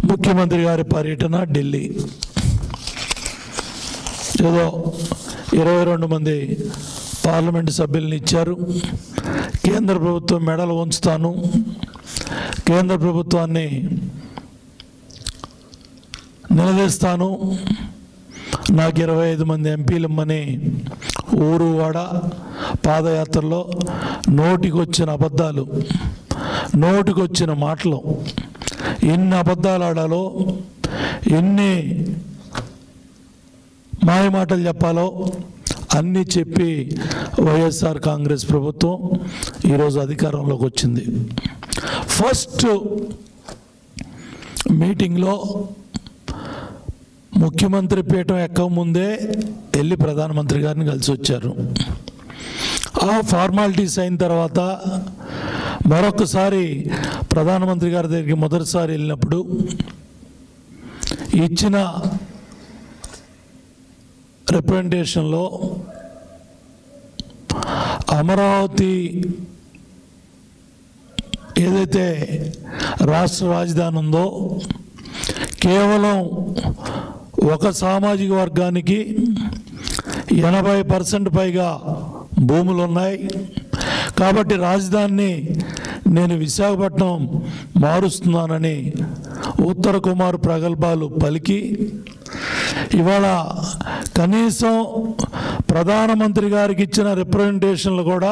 ముఖ్యమంత్రి గారి పర్యటన ఢిల్లీ ఏదో ఇరవై రెండు మంది పార్లమెంటు సభ్యుల్ని ఇచ్చారు కేంద్ర ప్రభుత్వం మెడలు ఉంచుతాను కేంద్ర ప్రభుత్వాన్ని నిలదీస్తాను నాకు ఇరవై ఐదు మంది ఎంపీలు ఇమ్మని ఊరు వాడ పాదయాత్రలో నోటికొచ్చిన అబద్ధాలు నోటికొచ్చిన మాటలు ఎన్ని అబద్ధాలు ఆడాలో ఎన్ని మాయ మాటలు చెప్పాలో అన్నీ చెప్పి వైఎస్ఆర్ కాంగ్రెస్ ప్రభుత్వం ఈరోజు అధికారంలోకి వచ్చింది ఫస్ట్ మీటింగ్లో ముఖ్యమంత్రి పీఠం ఎక్కక ముందే వెళ్ళి ప్రధానమంత్రి గారిని కలిసి వచ్చారు ఆ ఫార్మాలిటీస్ అయిన తర్వాత మరొకసారి ప్రధానమంత్రి గారి దగ్గరికి మొదటిసారి వెళ్ళినప్పుడు ఇచ్చిన రిప్రజెంటేషన్లో అమరావతి ఏదైతే రాష్ట్ర రాజధాని ఉందో కేవలం ఒక సామాజిక వర్గానికి ఎనభై పర్సెంట్ పైగా భూములు ఉన్నాయి కాబట్టి రాజధానిని నేను విశాఖపట్నం మారుస్తున్నానని ఉత్తర కుమార్ ప్రగల్భాలు పలికి ఇవాళ కనీసం ప్రధానమంత్రి గారికి ఇచ్చిన రిప్రజెంటేషన్లు కూడా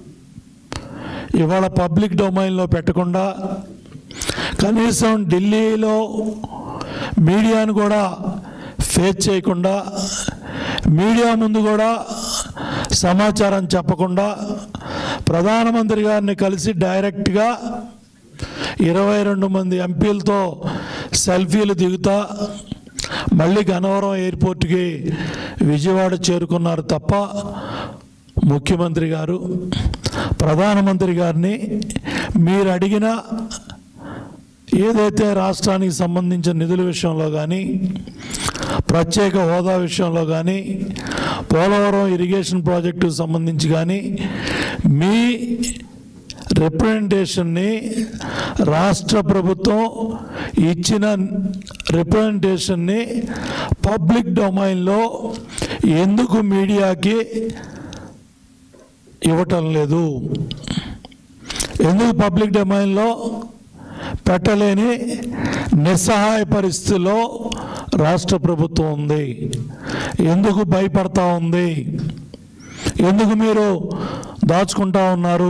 ఇవాళ పబ్లిక్ డొమైన్లో పెట్టకుండా కనీసం ఢిల్లీలో మీడియాను కూడా ఫేస్ చేయకుండా మీడియా ముందు కూడా సమాచారం చెప్పకుండా ప్రధానమంత్రి గారిని కలిసి డైరెక్ట్గా ఇరవై రెండు మంది ఎంపీలతో సెల్ఫీలు దిగుతా మళ్ళీ గన్నవరం ఎయిర్పోర్ట్కి విజయవాడ చేరుకున్నారు తప్ప ముఖ్యమంత్రి గారు ప్రధానమంత్రి గారిని మీరు అడిగిన ఏదైతే రాష్ట్రానికి సంబంధించిన నిధుల విషయంలో కానీ ప్రత్యేక హోదా విషయంలో కానీ పోలవరం ఇరిగేషన్ ప్రాజెక్టుకు సంబంధించి కానీ మీ రిప్రజెంటేషన్ని రాష్ట్ర ప్రభుత్వం ఇచ్చిన రిప్రజెంటేషన్ని పబ్లిక్ డొమైన్లో ఎందుకు మీడియాకి ఇవ్వటం లేదు ఎందుకు పబ్లిక్ డొమైన్లో పెట్టలేని నిస్సహాయ పరిస్థితిలో రాష్ట్ర ప్రభుత్వం ఉంది ఎందుకు భయపడతా ఉంది ఎందుకు మీరు దాచుకుంటా ఉన్నారు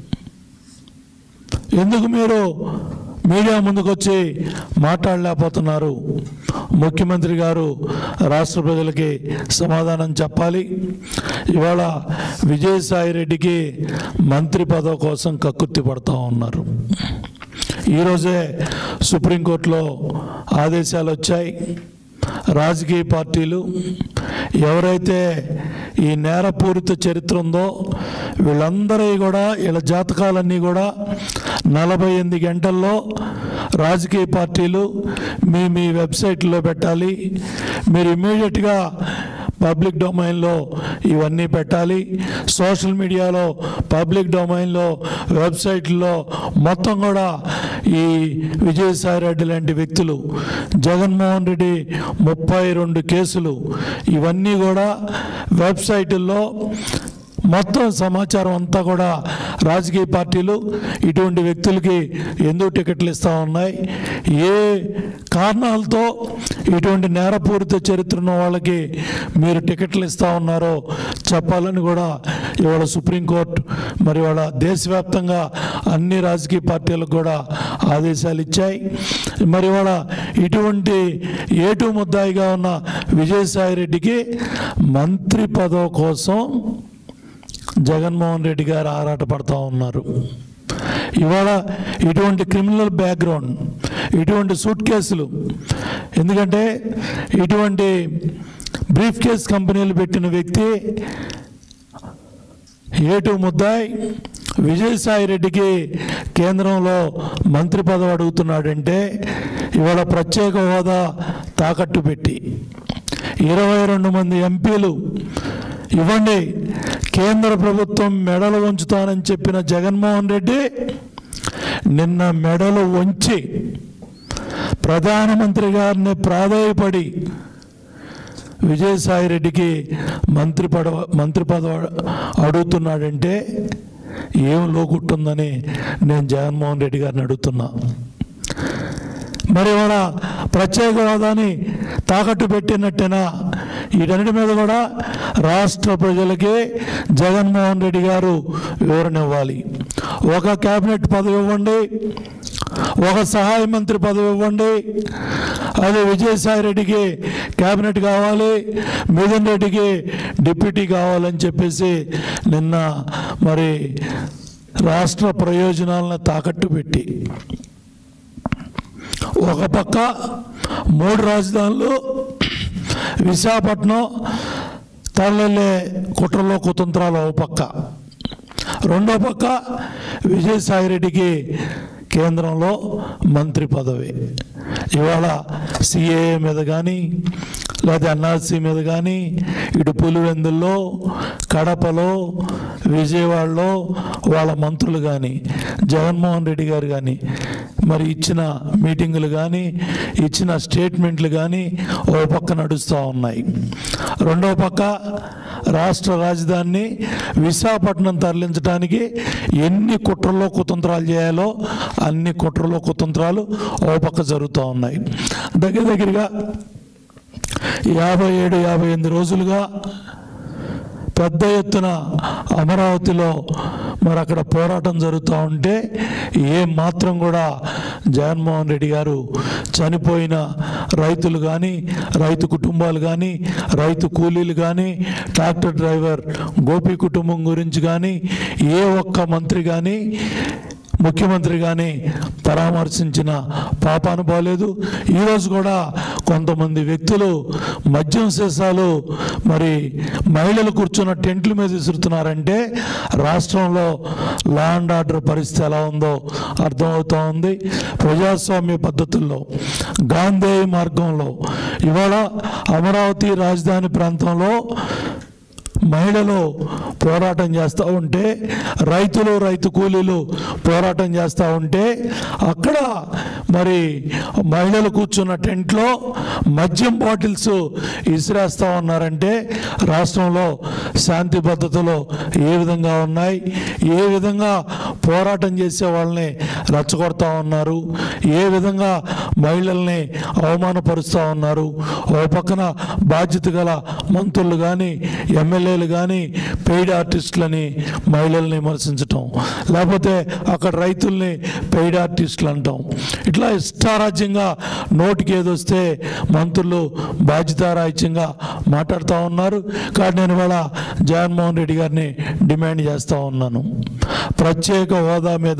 ఎందుకు మీరు మీడియా ముందుకొచ్చి మాట్లాడలేకపోతున్నారు ముఖ్యమంత్రి గారు రాష్ట్ర ప్రజలకి సమాధానం చెప్పాలి ఇవాళ విజయసాయి రెడ్డికి మంత్రి పదవి కోసం కక్కుర్తి పడతా ఉన్నారు ఈరోజే సుప్రీంకోర్టులో ఆదేశాలు వచ్చాయి రాజకీయ పార్టీలు ఎవరైతే ఈ నేరపూరిత చరిత్ర ఉందో వీళ్ళందరి కూడా వీళ్ళ జాతకాలన్నీ కూడా నలభై ఎనిమిది గంటల్లో రాజకీయ పార్టీలు మీ మీ వెబ్సైట్లో పెట్టాలి మీరు ఇమీడియట్గా పబ్లిక్ డొమైన్లో ఇవన్నీ పెట్టాలి సోషల్ మీడియాలో పబ్లిక్ డొమైన్లో వెబ్సైట్లో మొత్తం కూడా ఈ విజయసాయి రెడ్డి లాంటి వ్యక్తులు జగన్మోహన్ రెడ్డి ముప్పై రెండు కేసులు ఇవన్నీ కూడా వెబ్సైటుల్లో మొత్తం సమాచారం అంతా కూడా రాజకీయ పార్టీలు ఇటువంటి వ్యక్తులకి ఎందుకు టికెట్లు ఇస్తూ ఉన్నాయి ఏ కారణాలతో ఇటువంటి నేరపూరిత చరిత్ర ఉన్న వాళ్ళకి మీరు టికెట్లు ఇస్తూ ఉన్నారో చెప్పాలని కూడా ఇవాళ సుప్రీంకోర్టు మరి ఇవాళ దేశవ్యాప్తంగా అన్ని రాజకీయ పార్టీలకు కూడా ఆదేశాలు ఇచ్చాయి మరి ఇవాళ ఇటువంటి ఏటు ముద్దాయిగా ఉన్న విజయసాయి రెడ్డికి మంత్రి పదవి కోసం జగన్మోహన్ రెడ్డి గారు ఆరాట పడతా ఉన్నారు ఇవాళ ఇటువంటి క్రిమినల్ బ్యాక్గ్రౌండ్ ఇటువంటి సూట్ కేసులు ఎందుకంటే ఇటువంటి బ్రీఫ్ కేస్ కంపెనీలు పెట్టిన వ్యక్తి ఏటు ముద్దాయ్ విజయసాయి రెడ్డికి కేంద్రంలో మంత్రి పదవి అడుగుతున్నాడంటే ఇవాళ ప్రత్యేక హోదా తాకట్టు పెట్టి ఇరవై రెండు మంది ఎంపీలు ఇవ్వండి కేంద్ర ప్రభుత్వం మెడలు ఉంచుతానని చెప్పిన జగన్మోహన్ రెడ్డి నిన్న మెడలు వంచి ప్రధానమంత్రి గారిని ప్రాధాయపడి విజయసాయి రెడ్డికి మంత్రి పదవ మంత్రి పదవి అడుగుతున్నాడంటే ఏం లోకుంటుందని నేను జగన్మోహన్ రెడ్డి గారిని అడుగుతున్నా మరి ఇవాళ ప్రత్యేక హోదాని తాకట్టు పెట్టినట్టేనా వీటన్నిటి మీద కూడా రాష్ట్ర ప్రజలకి జగన్మోహన్ రెడ్డి గారు వివరణ ఇవ్వాలి ఒక కేబినెట్ పదవి ఇవ్వండి ఒక సహాయ మంత్రి పదవి ఇవ్వండి అది విజయసాయి రెడ్డికి కేబినెట్ కావాలి మిథున్ రెడ్డికి డిప్యూటీ కావాలని చెప్పేసి నిన్న మరి రాష్ట్ర ప్రయోజనాలను తాకట్టు పెట్టి ఒక పక్క మూడు రాజధానులు విశాఖపట్నం తరలిల్లే కుట్రలో కుతంత్రాలు ఒక పక్క రెండో పక్క విజయసాయిరెడ్డికి కేంద్రంలో మంత్రి పదవి ఇవాళ సిఏఏ మీద కానీ లేదా ఎన్ఆర్సీ మీద కానీ ఇటు పులివెందుల్లో కడపలో విజయవాడలో వాళ్ళ మంత్రులు కానీ జగన్మోహన్ రెడ్డి గారు కానీ మరి ఇచ్చిన మీటింగులు కానీ ఇచ్చిన స్టేట్మెంట్లు కానీ ఓ పక్క నడుస్తూ ఉన్నాయి రెండో పక్క రాష్ట్ర రాజధానిని విశాఖపట్నం తరలించడానికి ఎన్ని కుట్రలో కుతంత్రాలు చేయాలో అన్ని కుట్రలో కుతంత్రాలు ఓ పక్క జరుగుతూ ఉన్నాయి దగ్గర దగ్గరగా యాభై ఏడు యాభై ఎనిమిది రోజులుగా పెద్ద ఎత్తున అమరావతిలో మరి అక్కడ పోరాటం జరుగుతూ ఉంటే ఏ మాత్రం కూడా జగన్మోహన్ రెడ్డి గారు చనిపోయిన రైతులు కానీ రైతు కుటుంబాలు కానీ రైతు కూలీలు కానీ ట్రాక్టర్ డ్రైవర్ గోపి కుటుంబం గురించి కానీ ఏ ఒక్క మంత్రి కానీ ముఖ్యమంత్రి కానీ పరామర్శించిన పాపాను బాలేదు ఈరోజు కూడా కొంతమంది వ్యక్తులు మద్యం సీసాలు మరి మహిళలు కూర్చున్న టెంట్ల మీద విసురుతున్నారంటే రాష్ట్రంలో లా అండ్ ఆర్డర్ పరిస్థితి ఎలా ఉందో అర్థమవుతూ ఉంది ప్రజాస్వామ్య పద్ధతుల్లో గాంధేయ మార్గంలో ఇవాళ అమరావతి రాజధాని ప్రాంతంలో మహిళలు పోరాటం చేస్తూ ఉంటే రైతులు రైతు కూలీలు పోరాటం చేస్తూ ఉంటే అక్కడ మరి మహిళలు కూర్చున్న టెంట్లో మద్యం బాటిల్స్ ఇసిరేస్తూ ఉన్నారంటే రాష్ట్రంలో శాంతి భద్రతలు ఏ విధంగా ఉన్నాయి ఏ విధంగా పోరాటం చేసే వాళ్ళని రెచ్చగొడతా ఉన్నారు ఏ విధంగా మహిళల్ని అవమానపరుస్తూ ఉన్నారు ఓ పక్కన బాధ్యత గల మంత్రులు కానీ ఎమ్మెల్యేలు కానీ పెయిడ్ ఆర్టిస్టులని మహిళల్ని విమర్శించటం లేకపోతే అక్కడ రైతుల్ని పెయిడ్ ఆర్టిస్టులు అంటాం ఇట్లా ఇష్టారాజ్యంగా నోటికి ఏదొస్తే మంత్రులు బాధ్యతారాహిత్యంగా మాట్లాడుతూ ఉన్నారు కానీ నేను ఇవాళ జగన్మోహన్ రెడ్డి గారిని డిమాండ్ చేస్తూ ఉన్నాను ప్రత్యేక హోదా మీద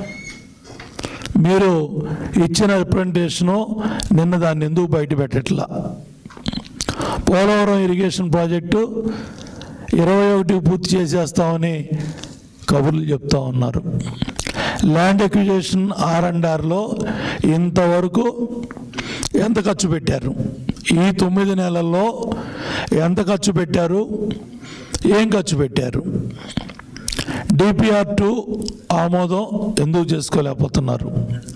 మీరు ఇచ్చిన రిప్రజెంటేషను నిన్న దాన్ని ఎందుకు బయట పెట్టట్లా పోలవరం ఇరిగేషన్ ప్రాజెక్టు ఇరవై ఒకటి పూర్తి చేసేస్తామని కబుర్లు చెప్తా ఉన్నారు ల్యాండ్ ఎక్విజేషన్ ఆర్ అండ్ ఆర్లో ఇంతవరకు ఎంత ఖర్చు పెట్టారు ఈ తొమ్మిది నెలల్లో ఎంత ఖర్చు పెట్టారు ఏం ఖర్చు పెట్టారు డిపిఆర్ టూ ఆమోదం ఎందుకు చేసుకోలేకపోతున్నారు